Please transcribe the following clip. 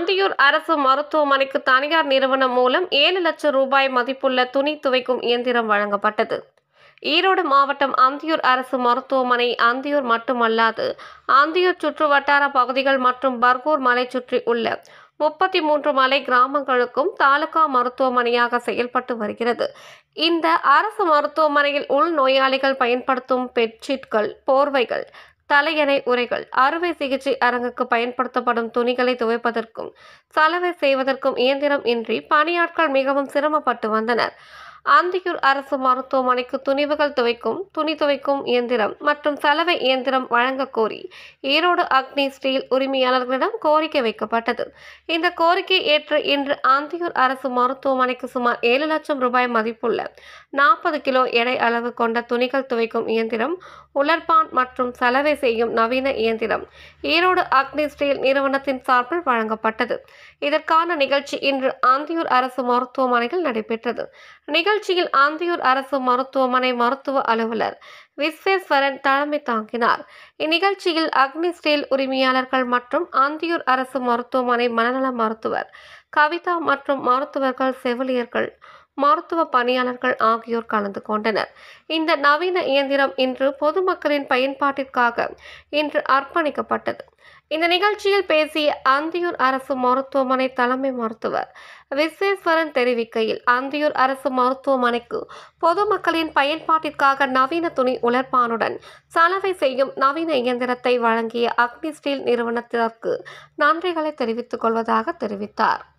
அந்தியூர் அரசு மருத்துவமனைக்கு தனியார் நிறுவனம் மூலம் ஏழு லட்சம் ரூபாய் மதிப்புள்ள துணி துவைக்கும் இயந்திரம் வழங்கப்பட்டது ஈரோடு மாவட்டம் அந்தியூர் அரசு மருத்துவமனை அந்தியூர் மட்டுமல்லாது அந்தியூர் சுற்று வட்டார பகுதிகள் மற்றும் பர்கூர் மலை சுற்றி உள்ள முப்பத்தி மூன்று மலை கிராமங்களுக்கும் தாலுகா மருத்துவமனையாக செயல்பட்டு வருகிறது இந்த அரசு மருத்துவமனையில் உள் நோயாளிகள் பயன்படுத்தும் பெட்ஷீட்கள் போர்வைகள் தலையணை உரைகள் அறுவை சிகிச்சை அரங்குக்கு பயன்படுத்தப்படும் துணிகளை துவைப்பதற்கும் சலவை செய்வதற்கும் இயந்திரம் இன்றி பணியாட்கள் மிகவும் சிரமப்பட்டு வந்தனர் அந்தியூர் அரசு மருத்துவமனைக்கு துணிவுகள் துவைக்கும் துணி துவைக்கும் இயந்திரம் மற்றும் சலவை இயந்திரம் வழங்க கோரி ஈரோடு அக்னி ஸ்டீல் உரிமையாளர்களிடம் கோரிக்கை வைக்கப்பட்டது இந்த கோரிக்கை ஏற்று இன்று அந்தியூர் அரசு மருத்துவமனைக்கு சுமார் ஏழு லட்சம் ரூபாய் மதிப்புள்ள நாற்பது கிலோ எடை அளவு கொண்ட துணிகள் துவைக்கும் இயந்திரம் உலர்பான் மற்றும் சலவை செய்யும் நவீன இயந்திரம் ஈரோடு அக்னி ஸ்டீல் நிறுவனத்தின் சார்பில் வழங்கப்பட்டது இதற்கான நிகழ்ச்சி இன்று ஆந்தியூர் அரசு மருத்துவமனையில் நடைபெற்றது நிகழ்ச்சியில் ஆந்தியூர் அரசு மருத்துவமனை மருத்துவ அலுவலர் விஸ்வேஸ்வரன் தலைமை தாங்கினார் இந்நிகழ்ச்சியில் அக்னி ஸ்டீல் உரிமையாளர்கள் மற்றும் ஆந்தியூர் அரசு மருத்துவமனை மனநல மருத்துவர் கவிதா மற்றும் மருத்துவர்கள் செவிலியர்கள் மருத்துவ பணியாளர்கள் ஆகியோர் கலந்து கொண்டனர் இந்த நவீன இயந்திரம் இன்று பொதுமக்களின் பயன்பாட்டிற்காக இன்று அர்ப்பணிக்கப்பட்டது இந்த நிகழ்ச்சியில் பேசிய அந்தியூர் அரசு மருத்துவமனை தலைமை மருத்துவர் விஸ்வேஸ்வரன் தெரிவிக்கையில் அந்தியூர் அரசு மருத்துவமனைக்கு பொதுமக்களின் பயன்பாட்டிற்காக நவீன துணி உலர்பானுடன் சலவை செய்யும் நவீன இயந்திரத்தை வழங்கிய அக்னி ஸ்டீல் நிறுவனத்திற்கு நன்றிகளை தெரிவித்துக் கொள்வதாக தெரிவித்தார்